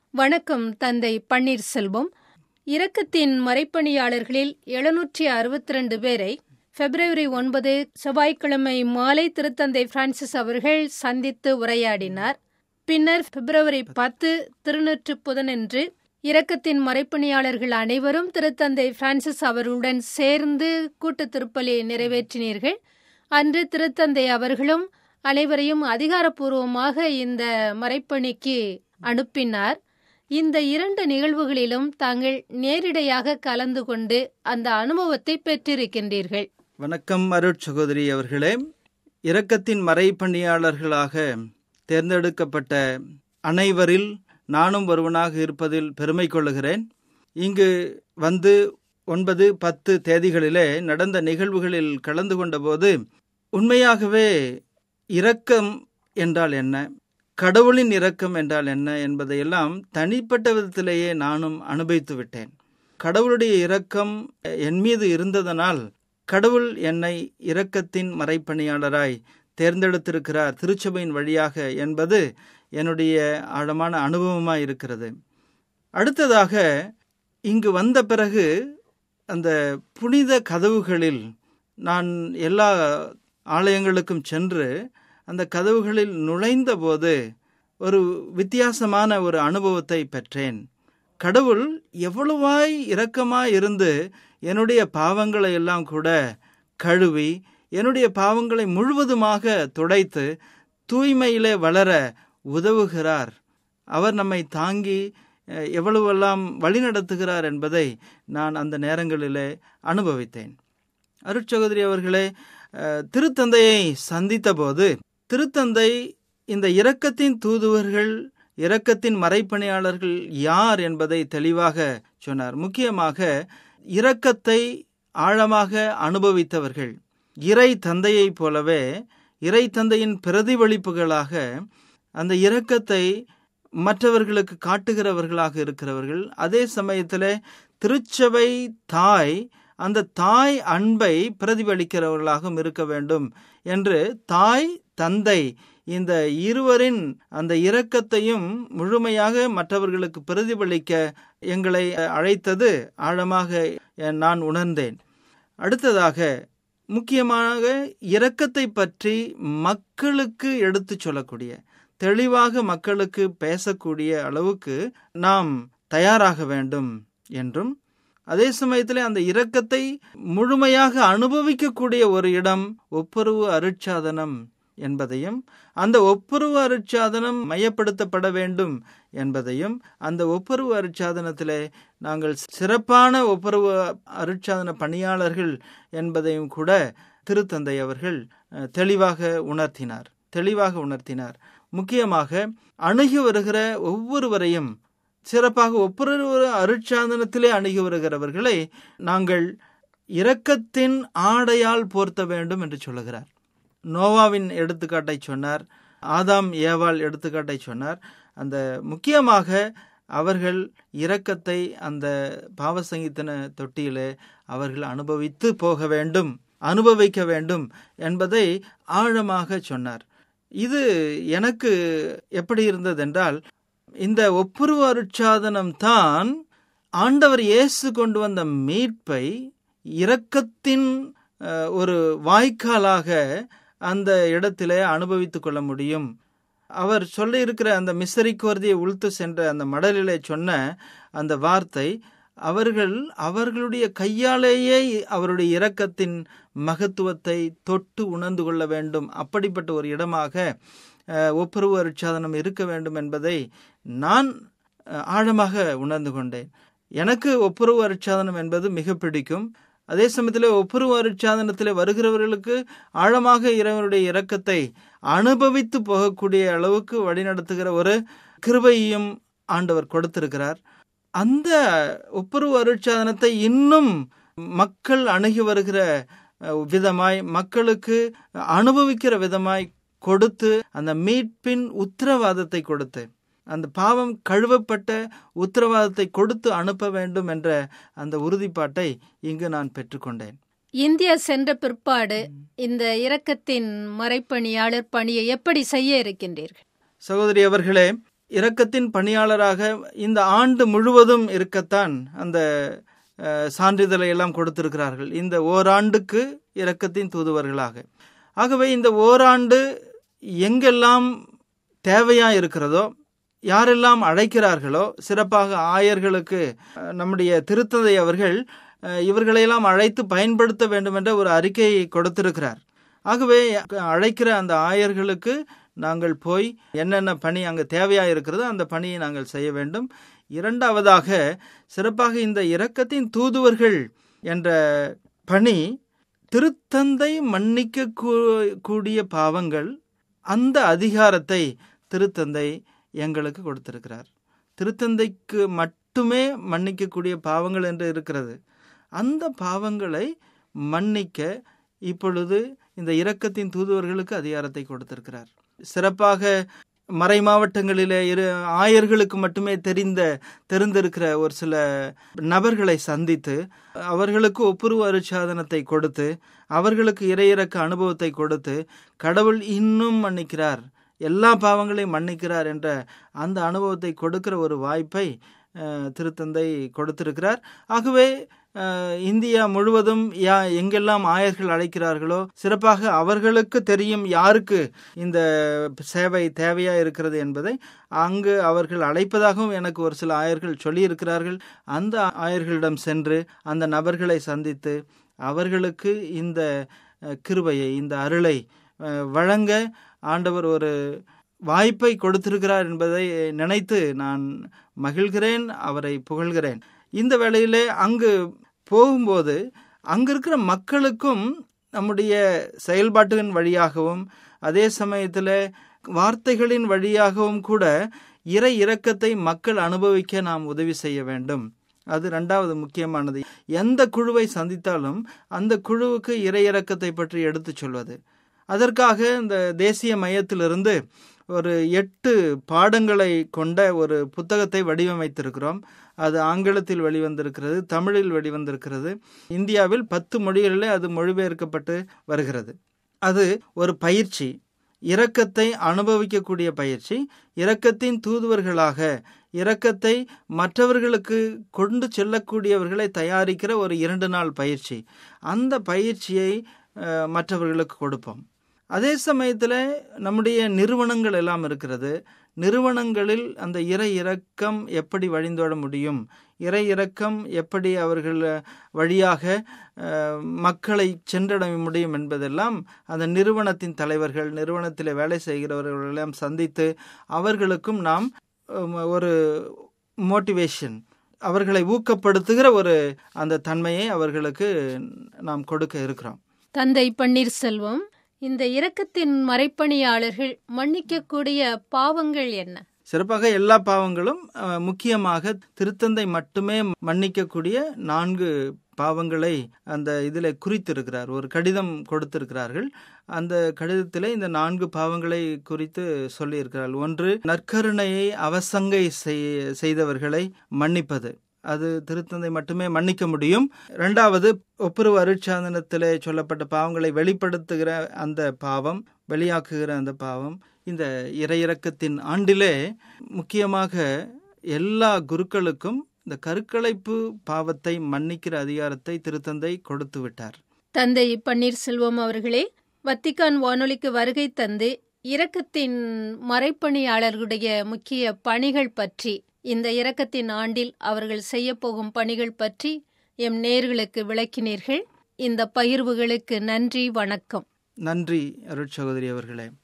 வணக்கம் தந்தை பன்னீர்செல்வம் இரக்கத்தின் மறைப்பணியாளர்களில் எழுநூற்றி அறுபத்தி ரெண்டு பேரை பிப்ரவரி ஒன்பது செவ்வாய்க்கிழமை மாலை திருத்தந்தை பிரான்சிஸ் அவர்கள் சந்தித்து உரையாடினார் பின்னர் பிப்ரவரி பத்து திருநூற்று புதனன்று இரக்கத்தின் மறைப்பணியாளர்கள் அனைவரும் திருத்தந்தை பிரான்சிஸ் அவர்களுடன் சேர்ந்து கூட்டு திருப்பலி நிறைவேற்றினீர்கள் அன்று திருத்தந்தை அவர்களும் அனைவரையும் அதிகாரப்பூர்வமாக இந்த மறைப்பணிக்கு அனுப்பினார் இந்த இரண்டு நிகழ்வுகளிலும் தாங்கள் நேரிடையாக கலந்து கொண்டு அந்த அனுபவத்தை பெற்றிருக்கின்றீர்கள் வணக்கம் அருட் சகோதரி அவர்களே இரக்கத்தின் மறைப்பணியாளர்களாக தேர்ந்தெடுக்கப்பட்ட அனைவரில் நானும் ஒருவனாக இருப்பதில் பெருமை கொள்ளுகிறேன் இங்கு வந்து ஒன்பது பத்து தேதிகளிலே நடந்த நிகழ்வுகளில் கலந்து கொண்டபோது உண்மையாகவே இரக்கம் என்றால் என்ன கடவுளின் இரக்கம் என்றால் என்ன என்பதையெல்லாம் தனிப்பட்ட விதத்திலேயே நானும் அனுபவித்து விட்டேன் கடவுளுடைய இரக்கம் என் மீது இருந்ததனால் கடவுள் என்னை இரக்கத்தின் மறைப்பணியாளராய் தேர்ந்தெடுத்திருக்கிறார் திருச்சபையின் வழியாக என்பது என்னுடைய ஆழமான அனுபவமாக இருக்கிறது அடுத்ததாக இங்கு வந்த பிறகு அந்த புனித கதவுகளில் நான் எல்லா ஆலயங்களுக்கும் சென்று அந்த கதவுகளில் நுழைந்தபோது ஒரு வித்தியாசமான ஒரு அனுபவத்தை பெற்றேன் கடவுள் எவ்வளவாய் இரக்கமாய் இருந்து என்னுடைய பாவங்களை எல்லாம் கூட கழுவி என்னுடைய பாவங்களை முழுவதுமாக துடைத்து தூய்மையிலே வளர உதவுகிறார் அவர் நம்மை தாங்கி எவ்வளவெல்லாம் வழிநடத்துகிறார் என்பதை நான் அந்த நேரங்களிலே அனுபவித்தேன் அருட்சகோதரி அவர்களே திருத்தந்தையை சந்தித்த போது திருத்தந்தை இந்த இரக்கத்தின் தூதுவர்கள் இரக்கத்தின் மறைப்பணியாளர்கள் யார் என்பதை தெளிவாக சொன்னார் முக்கியமாக இரக்கத்தை ஆழமாக அனுபவித்தவர்கள் இறை தந்தையைப் போலவே இறை தந்தையின் பிரதிபலிப்புகளாக அந்த இரக்கத்தை மற்றவர்களுக்கு காட்டுகிறவர்களாக இருக்கிறவர்கள் அதே சமயத்தில் திருச்சபை தாய் அந்த தாய் அன்பை பிரதிபலிக்கிறவர்களாகவும் இருக்க வேண்டும் என்று தாய் தந்தை இந்த இருவரின் அந்த இரக்கத்தையும் முழுமையாக மற்றவர்களுக்கு பிரதிபலிக்க எங்களை அழைத்தது ஆழமாக நான் உணர்ந்தேன் அடுத்ததாக முக்கியமாக இரக்கத்தை பற்றி மக்களுக்கு எடுத்து சொல்லக்கூடிய தெளிவாக மக்களுக்கு பேசக்கூடிய அளவுக்கு நாம் தயாராக வேண்டும் என்றும் அதே சமயத்தில் அந்த இரக்கத்தை முழுமையாக அனுபவிக்கக்கூடிய ஒரு இடம் ஒப்புரவு அருட்சாதனம் என்பதையும் அந்த ஒப்புரவு அருட்சாதனம் மையப்படுத்தப்பட வேண்டும் என்பதையும் அந்த ஒப்புரவு அருட்சாதனத்திலே நாங்கள் சிறப்பான ஒப்புரவு அருட்சாதன பணியாளர்கள் என்பதையும் கூட திருத்தந்தை அவர்கள் தெளிவாக உணர்த்தினார் தெளிவாக உணர்த்தினார் முக்கியமாக அணுகி வருகிற ஒவ்வொருவரையும் சிறப்பாக ஒப்புரவு அருட்சாதனத்திலே அணுகி வருகிறவர்களை நாங்கள் இரக்கத்தின் ஆடையால் போர்த்த வேண்டும் என்று சொல்லுகிறார் நோவாவின் எடுத்துக்காட்டை சொன்னார் ஆதாம் ஏவாள் எடுத்துக்காட்டை சொன்னார் அந்த முக்கியமாக அவர்கள் இரக்கத்தை அந்த பாவசங்கீத்தன தொட்டியிலே அவர்கள் அனுபவித்து போக வேண்டும் அனுபவிக்க வேண்டும் என்பதை ஆழமாக சொன்னார் இது எனக்கு எப்படி இருந்ததென்றால் இந்த ஒப்புருவ அருட்சாதனம் தான் ஆண்டவர் இயேசு கொண்டு வந்த மீட்பை இரக்கத்தின் ஒரு வாய்க்காலாக அந்த இடத்திலே அனுபவித்து கொள்ள முடியும் அவர் சொல்ல இருக்கிற அந்த மிசரிக்கோர்தியை உளுத்து சென்ற அந்த மடலிலே சொன்ன அந்த வார்த்தை அவர்கள் அவர்களுடைய கையாலேயே அவருடைய இரக்கத்தின் மகத்துவத்தை தொட்டு உணர்ந்து கொள்ள வேண்டும் அப்படிப்பட்ட ஒரு இடமாக ஒப்புரவு அருட்சாதனம் இருக்க வேண்டும் என்பதை நான் ஆழமாக உணர்ந்து கொண்டேன் எனக்கு ஒப்புரவு அருட்சாதனம் என்பது மிக பிடிக்கும் அதே சமயத்தில் ஒப்புரவு அருட்சாதனத்தில் வருகிறவர்களுக்கு ஆழமாக இறைவனுடைய இரக்கத்தை அனுபவித்து போகக்கூடிய அளவுக்கு வழிநடத்துகிற ஒரு கிருபையும் ஆண்டவர் கொடுத்திருக்கிறார் அந்த ஒப்புரவு அருட்சாதனத்தை இன்னும் மக்கள் அணுகி வருகிற விதமாய் மக்களுக்கு அனுபவிக்கிற விதமாய் கொடுத்து அந்த மீட்பின் உத்தரவாதத்தை கொடுத்து அந்த பாவம் கழுவப்பட்ட உத்தரவாதத்தை கொடுத்து அனுப்ப வேண்டும் என்ற அந்த உறுதிப்பாட்டை இங்கு நான் பெற்றுக்கொண்டேன் இந்தியா சென்ற பிற்பாடு இந்த இரக்கத்தின் மறைப்பணியாளர் பணியை எப்படி செய்ய இருக்கின்றீர்கள் சகோதரி அவர்களே இரக்கத்தின் பணியாளராக இந்த ஆண்டு முழுவதும் இருக்கத்தான் அந்த அஹ், சான்றிதழை எல்லாம் கொடுத்திருக்கிறார்கள் இந்த ஓராண்டுக்கு இரக்கத்தின் தூதுவர்களாக ஆகவே இந்த ஓராண்டு எங்கெல்லாம் தேவையா இருக்கிறதோ யாரெல்லாம் அழைக்கிறார்களோ சிறப்பாக ஆயர்களுக்கு அஹ், நம்முடைய திருத்தந்தை அவர்கள் அஹ், இவர்களையெல்லாம் அழைத்து பயன்படுத்த வேண்டும் என்ற ஒரு அறிக்கையை கொடுத்திருக்கிறார் ஆகவே அழைக்கிற அந்த ஆயர்களுக்கு நாங்கள் போய் என்னென்ன பணி அங்கே தேவையா இருக்கிறதோ அந்த பணியை நாங்கள் செய்ய வேண்டும் இரண்டாவதாக சிறப்பாக இந்த இரக்கத்தின் தூதுவர்கள் என்ற பணி திருத்தந்தை மன்னிக்க கூ- கூடிய பாவங்கள் அந்த அதிகாரத்தை திருத்தந்தை எங்களுக்கு கொடுத்திருக்கிறார் திருத்தந்தைக்கு மட்டுமே மன்னிக்கக்கூடிய பாவங்கள் என்று இருக்கிறது அந்த பாவங்களை மன்னிக்க இப்பொழுது இந்த இரக்கத்தின் தூதுவர்களுக்கு அதிகாரத்தை கொடுத்திருக்கிறார் சிறப்பாக மறை மாவட்டங்களிலே இரு ஆயர்களுக்கு மட்டுமே தெரிந்த தெரிந்திருக்கிற ஒரு சில நபர்களை சந்தித்து அவர்களுக்கு ஒப்புருவ அருட்சாதனத்தை கொடுத்து அவர்களுக்கு இறையிறக்க அனுபவத்தை கொடுத்து கடவுள் இன்னும் மன்னிக்கிறார் எல்லா பாவங்களையும் மன்னிக்கிறார் என்ற அந்த அனுபவத்தை கொடுக்கிற ஒரு வாய்ப்பை அஹ், திருத்தந்தை கொடுத்திருக்கிறார் ஆகவே அஹ், இந்தியா முழுவதும் யா எங்கெல்லாம் ஆயர்கள் அழைக்கிறார்களோ சிறப்பாக அவர்களுக்கு தெரியும் யாருக்கு இந்த சேவை தேவையா இருக்கிறது என்பதை அங்கு அவர்கள் அழைப்பதாகவும் எனக்கு ஒரு சில ஆயர்கள் சொல்லியிருக்கிறார்கள் அந்த ஆயர்களிடம் சென்று அந்த நபர்களை சந்தித்து அவர்களுக்கு இந்த அஹ், கிருபையை இந்த அருளை அஹ், வழங்க ஆண்டவர் ஒரு வாய்ப்பை கொடுத்திருக்கிறார் என்பதை நினைத்து நான் மகிழ்கிறேன் அவரை புகழ்கிறேன் இந்த வேளையிலே அங்கு போகும்போது அங்கு இருக்கிற மக்களுக்கும் நம்முடைய செயல்பாட்டின் வழியாகவும் அதே சமயத்தில் வார்த்தைகளின் வழியாகவும் கூட இறை இரக்கத்தை மக்கள் அனுபவிக்க நாம் உதவி செய்ய வேண்டும் அது ரெண்டாவது முக்கியமானது எந்த குழுவை சந்தித்தாலும் அந்த குழுவுக்கு இறை இரக்கத்தை பற்றி எடுத்துச் சொல்வது அதற்காக இந்த தேசிய மையத்திலிருந்து ஒரு எட்டு பாடங்களை கொண்ட ஒரு புத்தகத்தை வடிவமைத்திருக்கிறோம் அது ஆங்கிலத்தில் வெளிவந்திருக்கிறது தமிழில் வெளிவந்திருக்கிறது இந்தியாவில் பத்து மொழிகளிலே அது மொழிபெயர்க்கப்பட்டு வருகிறது அது ஒரு பயிற்சி இரக்கத்தை அனுபவிக்கக்கூடிய பயிற்சி இரக்கத்தின் தூதுவர்களாக இரக்கத்தை மற்றவர்களுக்கு கொண்டு செல்லக்கூடியவர்களை தயாரிக்கிற ஒரு இரண்டு நாள் பயிற்சி அந்த பயிற்சியை அஹ், மற்றவர்களுக்கு கொடுப்போம் அதே சமயத்தில் நம்முடைய நிறுவனங்கள் எல்லாம் இருக்கிறது நிறுவனங்களில் அந்த இறை இரக்கம் எப்படி வழிந்தோட முடியும் இறை இரக்கம் எப்படி அவர்கள் வழியாக அஹ், மக்களை சென்றடைய முடியும் என்பதெல்லாம் அந்த நிறுவனத்தின் தலைவர்கள் நிறுவனத்தில் வேலை செய்கிறவர்களெல்லாம் சந்தித்து அவர்களுக்கும் நாம் உம், ஒரு மோட்டிவேஷன் அவர்களை ஊக்கப்படுத்துகிற ஒரு அந்த தன்மையை அவர்களுக்கு நாம் கொடுக்க இருக்கிறோம் தந்தை பன்னீர்செல்வம் இந்த இரக்கத்தின் மறைப்பணியாளர்கள் மன்னிக்கக்கூடிய பாவங்கள் என்ன சிறப்பாக எல்லா பாவங்களும் அஹ், முக்கியமாக திருத்தந்தை மட்டுமே மன்னிக்கக்கூடிய நான்கு பாவங்களை அந்த இதில் குறித்திருக்கிறார் ஒரு கடிதம் கொடுத்திருக்கிறார்கள் அந்த கடிதத்திலே இந்த நான்கு பாவங்களை குறித்து சொல்லியிருக்கிறார் ஒன்று நற்கருணையை அவசங்கை செய்- செய்தவர்களை மன்னிப்பது அது திருத்தந்தை மட்டுமே மன்னிக்க முடியும் இரண்டாவது ஒப்புரவு அருட்சாதனத்திலே சொல்லப்பட்ட பாவங்களை வெளிப்படுத்துகிற அந்த பாவம் வெளியாக்குகிற அந்த பாவம் இந்த இறையிறக்கத்தின் ஆண்டிலே முக்கியமாக எல்லா குருக்களுக்கும் இந்த கருக்கலைப்பு பாவத்தை மன்னிக்கிற அதிகாரத்தை திருத்தந்தை கொடுத்து விட்டார் தந்தை பன்னீர்செல்வம் அவர்களே வத்திக்கான் வானொலிக்கு வருகை தந்து இரக்கத்தின் மறைப்பணியாளர்களுடைய முக்கிய பணிகள் பற்றி இந்த இரக்கத்தின் ஆண்டில் அவர்கள் செய்யப்போகும் பணிகள் பற்றி எம் நேர்களுக்கு விளக்கினீர்கள் இந்த பகிர்வுகளுக்கு நன்றி வணக்கம் நன்றி அருட்சகோதரி அவர்களே